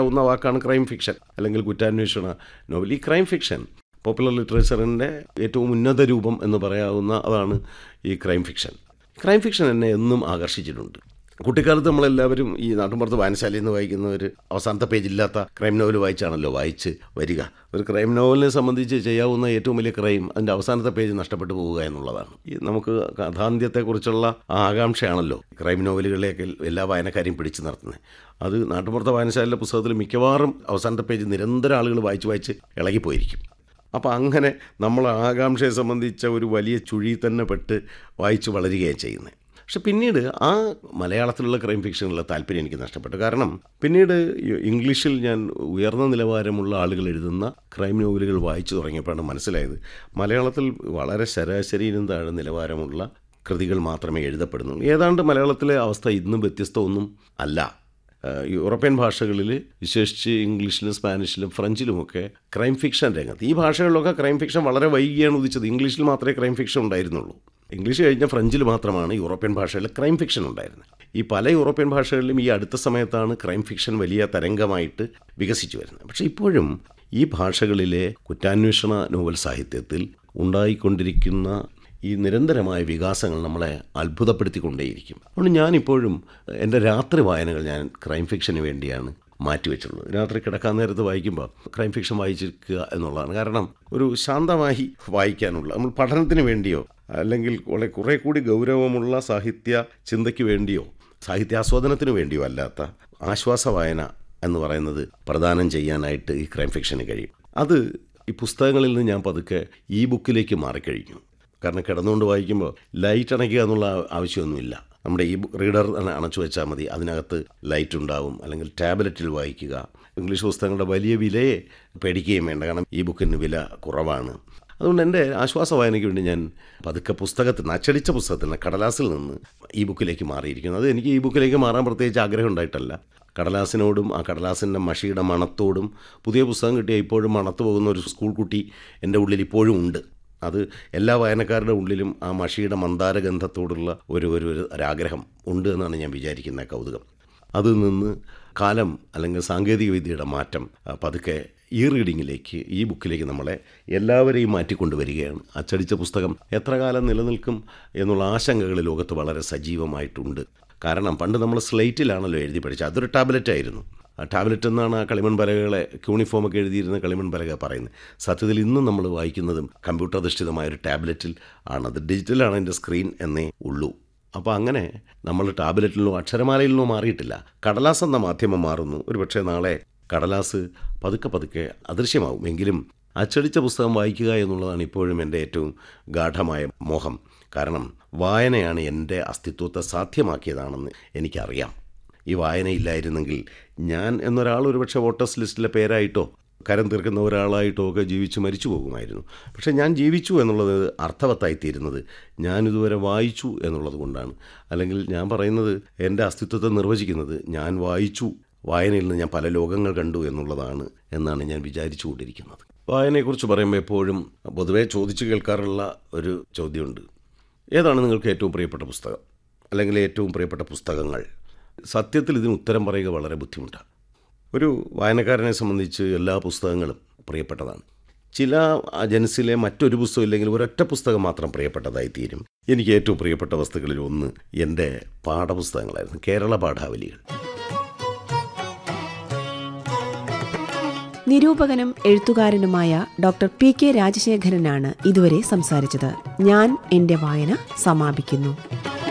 പറയാവുന്ന വാക്കാണ് crime fiction അല്ലെങ്കിൽ കുറ്റാന്വേഷണ നോവൽ ഈ ക്രൈം ഫിക്ഷൻ പോപ്പുലർ ലിറ്ററേച്ചറിൻ്റെ ഏറ്റവും ഉന്നത രൂപം എന്ന് പറയാവുന്ന അതാണ് ഈ ക്രൈം ഫിക്ഷൻ ക്രൈം ഫിക്ഷൻ എന്നെ എന്നും ആകർഷിച്ചിട്ടുണ്ട് കുട്ടിക്കാലത്ത് നമ്മളെല്ലാവരും ഈ നാട്ടിൻപുറത്ത് വായനശാലയിൽ നിന്ന് വായിക്കുന്നവർ അവസാനത്തെ പേജില്ലാത്ത ക്രൈം നോവൽ വായിച്ചാണല്ലോ വായിച്ച് വരിക ഒരു ക്രൈം നോവലിനെ സംബന്ധിച്ച് ചെയ്യാവുന്ന ഏറ്റവും വലിയ ക്രൈം അതിൻ്റെ അവസാനത്തെ പേജ് നഷ്ടപ്പെട്ടു പോവുക എന്നുള്ളതാണ് ഈ നമുക്ക് കഥാന്ത്യത്തെക്കുറിച്ചുള്ള ആ ആകാംക്ഷയാണല്ലോ ക്രൈം നോവലുകളിലേക്ക് എല്ലാ വായനക്കാരെയും പിടിച്ചു നിർത്തുന്നത് അത് നാട്ടുമ്പുറത്തെ വായനശാലയിലെ പുസ്തകത്തിൽ മിക്കവാറും അവസാനത്തെ പേജ് നിരന്തരം ആളുകൾ വായിച്ച് വായിച്ച് ഇളകിപ്പോയിരിക്കും അപ്പോൾ അങ്ങനെ നമ്മൾ ആകാംക്ഷയെ സംബന്ധിച്ച ഒരു വലിയ ചുഴി തന്നെ പെട്ട് വായിച്ച് വളരുകയാണ് ചെയ്യുന്നത് പക്ഷെ പിന്നീട് ആ മലയാളത്തിലുള്ള ക്രൈം ഫിക്ഷനിലുള്ള താല്പര്യം എനിക്ക് നഷ്ടപ്പെട്ടു കാരണം പിന്നീട് ഈ ഇംഗ്ലീഷിൽ ഞാൻ ഉയർന്ന നിലവാരമുള്ള ആളുകൾ എഴുതുന്ന ക്രൈം നോവലുകൾ വായിച്ചു തുടങ്ങിയപ്പോഴാണ് മനസ്സിലായത് മലയാളത്തിൽ വളരെ ശരാശരിയിലും താഴെ നിലവാരമുള്ള കൃതികൾ മാത്രമേ എഴുതപ്പെടുന്നുള്ളൂ ഏതാണ്ട് മലയാളത്തിലെ അവസ്ഥ ഇന്നും വ്യത്യസ്തമൊന്നും അല്ല ഏഹ് യൂറോപ്യൻ ഭാഷകളിൽ വിശേഷിച്ച് ഇംഗ്ലീഷിലും സ്പാനിഷിലും ഫ്രഞ്ചിലുമൊക്കെ ക്രൈം ഫിക്ഷൻ രംഗത്ത് ഈ ഭാഷകളിലൊക്കെ ക്രൈം ഫിക്ഷൻ വളരെ വൈകിയാണ് ഉദിച്ചത് ഇംഗ്ലീഷിൽ മാത്രമേ ക്രൈം ഫിക്ഷൻ ഉണ്ടായിരുന്നുള്ളൂ ഇംഗ്ലീഷ് കഴിഞ്ഞ ഫ്രഞ്ചിൽ മാത്രമാണ് യൂറോപ്യൻ ഭാഷകളിൽ ക്രൈം ഫിക്ഷൻ ഉണ്ടായിരുന്നത് ഈ പല യൂറോപ്യൻ ഭാഷകളിലും ഈ അടുത്ത സമയത്താണ് ക്രൈം ഫിക്ഷൻ വലിയ തരംഗമായിട്ട് വികസിച്ചു വരുന്നത് പക്ഷേ ഇപ്പോഴും ഈ ഭാഷകളിലെ കുറ്റാന്വേഷണ നോവൽ സാഹിത്യത്തിൽ ഉണ്ടായിക്കൊണ്ടിരിക്കുന്ന ഈ നിരന്തരമായ വികാസങ്ങൾ നമ്മളെ അത്ഭുതപ്പെടുത്തിക്കൊണ്ടേയിരിക്കും അതുകൊണ്ട് ഞാനിപ്പോഴും എൻ്റെ രാത്രി വായനകൾ ഞാൻ ക്രൈം ഫിക്ഷന് വേണ്ടിയാണ് മാറ്റിവെച്ചുള്ളത് രാത്രി കിടക്കാൻ നേരത്ത് വായിക്കുമ്പോൾ ക്രൈം ഫിക്ഷൻ വായിച്ചിരിക്കുക എന്നുള്ളതാണ് കാരണം ഒരു ശാന്തമായി വായിക്കാനുള്ള നമ്മൾ പഠനത്തിന് വേണ്ടിയോ അല്ലെങ്കിൽ വളരെ കുറേ കൂടി ഗൗരവമുള്ള സാഹിത്യ ചിന്തയ്ക്ക് വേണ്ടിയോ സാഹിത്യാസ്വാദനത്തിന് വേണ്ടിയോ അല്ലാത്ത ആശ്വാസ വായന എന്ന് പറയുന്നത് പ്രദാനം ചെയ്യാനായിട്ട് ഈ ക്രൈം ഫിക്ഷന് കഴിയും അത് ഈ പുസ്തകങ്ങളിൽ നിന്ന് ഞാൻ പതുക്കെ ഈ ബുക്കിലേക്ക് മാറിക്കഴിഞ്ഞു കാരണം കിടന്നുകൊണ്ട് വായിക്കുമ്പോൾ ലൈറ്റ് അണയ്ക്കുക എന്നുള്ള ആവശ്യമൊന്നുമില്ല നമ്മുടെ ഈ റീഡർ അണച്ചു വെച്ചാൽ മതി അതിനകത്ത് ലൈറ്റ് ഉണ്ടാവും അല്ലെങ്കിൽ ടാബ്ലറ്റിൽ വായിക്കുക ഇംഗ്ലീഷ് പുസ്തകങ്ങളുടെ വലിയ വിലയെ പേടിക്കുകയും വേണ്ട കാരണം ഈ ബുക്കിന് വില കുറവാണ് അതുകൊണ്ട് എൻ്റെ ആശ്വാസ വായനയ്ക്ക് വേണ്ടി ഞാൻ പതുക്കെ പുസ്തകത്തിൽ നിന്ന് അച്ചടിച്ച പുസ്തകത്തിൽ നിന്ന് കടലാസിൽ നിന്ന് ഈ ബുക്കിലേക്ക് മാറിയിരിക്കുന്നു അത് എനിക്ക് ഈ ബുക്കിലേക്ക് മാറാൻ പ്രത്യേകിച്ച് ആഗ്രഹം ഉണ്ടായിട്ടല്ല കടലാസിനോടും ആ കടലാസിൻ്റെ മഷിയുടെ മണത്തോടും പുതിയ പുസ്തകം കിട്ടിയ ഇപ്പോഴും മണത്തു പോകുന്ന ഒരു സ്കൂൾ കുട്ടി എൻ്റെ ഉള്ളിൽ ഇപ്പോഴും ഉണ്ട് അത് എല്ലാ വായനക്കാരുടെ ഉള്ളിലും ആ മഷിയുടെ മന്ദാരഗന്ധത്തോടുള്ള ഒരു ഒരു ഒരു ഒരാഗ്രഹം ഉണ്ട് എന്നാണ് ഞാൻ വിചാരിക്കുന്ന കൗതുകം അതിൽ നിന്ന് കാലം അല്ലെങ്കിൽ സാങ്കേതിക വിദ്യയുടെ മാറ്റം ആ, പതുക്കെ ഈ റീഡിങ്ങിലേക്ക് ഈ ബുക്കിലേക്ക് നമ്മളെ എല്ലാവരെയും മാറ്റിക്കൊണ്ടുവരികയാണ് അച്ചടിച്ച പുസ്തകം എത്ര കാലം നിലനിൽക്കും എന്നുള്ള ആശങ്കകൾ ലോകത്ത് വളരെ സജീവമായിട്ടുണ്ട് കാരണം പണ്ട് നമ്മൾ സ്ലേറ്റിലാണല്ലോ എഴുതി പഠിച്ചത് അതൊരു ടാബ്ലറ്റ് ആയിരുന്നു ആ ടാബ്ലറ്റ് എന്നാണ് ആ കളിമൺ പലകകളെ യൂണിഫോമൊക്കെ എഴുതിയിരുന്ന കളിമൺ പലക പറയുന്നത് സത്യത്തിൽ ഇന്നും നമ്മൾ വായിക്കുന്നതും കമ്പ്യൂട്ടർ അധിഷ്ഠിതമായ ഒരു ടാബ്ലറ്റിൽ ആണത് ഡിജിറ്റലാണ് എൻ്റെ സ്ക്രീൻ എന്നേ ഉള്ളൂ അപ്പോൾ അങ്ങനെ നമ്മൾ ടാബ്ലറ്റിലോ അക്ഷരമാലയിലോ മാറിയിട്ടില്ല കടലാസ് എന്ന മാധ്യമം മാറുന്നു ഒരുപക്ഷെ നാളെ കടലാസ് പതുക്കെ പതുക്കെ അദൃശ്യമാവും എങ്കിലും അച്ചടിച്ച പുസ്തകം വായിക്കുക എന്നുള്ളതാണ് ഇപ്പോഴും എൻ്റെ ഏറ്റവും ഗാഠമായ മോഹം കാരണം വായനയാണ് എൻ്റെ അസ്തിത്വത്തെ സാധ്യമാക്കിയതാണെന്ന് എനിക്കറിയാം ഈ വായനയില്ലായിരുന്നെങ്കിൽ ഞാൻ എന്നൊരാൾ ഒരുപക്ഷെ വോട്ടേഴ്സ് ലിസ്റ്റിലെ പേരായിട്ടോ കരം തീർക്കുന്ന ഒരാളായിട്ടോ ഒക്കെ ജീവിച്ച് മരിച്ചു പോകുമായിരുന്നു പക്ഷേ ഞാൻ ജീവിച്ചു എന്നുള്ളത് അർത്ഥവത്തായിത്തീരുന്നത് ഞാൻ ഇതുവരെ വായിച്ചു എന്നുള്ളത് കൊണ്ടാണ് അല്ലെങ്കിൽ ഞാൻ പറയുന്നത് എൻ്റെ അസ്തിത്വത്തെ നിർവചിക്കുന്നത് ഞാൻ വായിച്ചു വായനയിൽ നിന്ന് ഞാൻ പല ലോകങ്ങൾ കണ്ടു എന്നുള്ളതാണ് എന്നാണ് ഞാൻ വിചാരിച്ചുകൊണ്ടിരിക്കുന്നത് വായനയെക്കുറിച്ച് പറയുമ്പോൾ എപ്പോഴും പൊതുവേ ചോദിച്ചു കേൾക്കാറുള്ള ഒരു ചോദ്യമുണ്ട് ഏതാണ് നിങ്ങൾക്ക് ഏറ്റവും പ്രിയപ്പെട്ട പുസ്തകം അല്ലെങ്കിൽ ഏറ്റവും പ്രിയപ്പെട്ട പുസ്തകങ്ങൾ സത്യത്തിൽ ഇതിന് ഉത്തരം പറയുക വളരെ ബുദ്ധിമുട്ടാണ് ഒരു വായനക്കാരനെ സംബന്ധിച്ച് എല്ലാ പുസ്തകങ്ങളും പ്രിയപ്പെട്ടതാണ് ചില ജനസിലെ മറ്റൊരു പുസ്തകം ഇല്ലെങ്കിൽ ഒരൊറ്റ പുസ്തകം മാത്രം പ്രിയപ്പെട്ടതായി തീരും എനിക്ക് ഏറ്റവും പ്രിയപ്പെട്ട വസ്തുക്കളിൽ ഒന്ന് എൻ്റെ പാഠപുസ്തകങ്ങളായിരുന്നു കേരള പാഠാവലികൾ നിരൂപകനും എഴുത്തുകാരനുമായ ഡോക്ടർ പി കെ രാജശേഖരനാണ് ഇതുവരെ സംസാരിച്ചത് ഞാൻ എന്റെ വായന സമാപിക്കുന്നു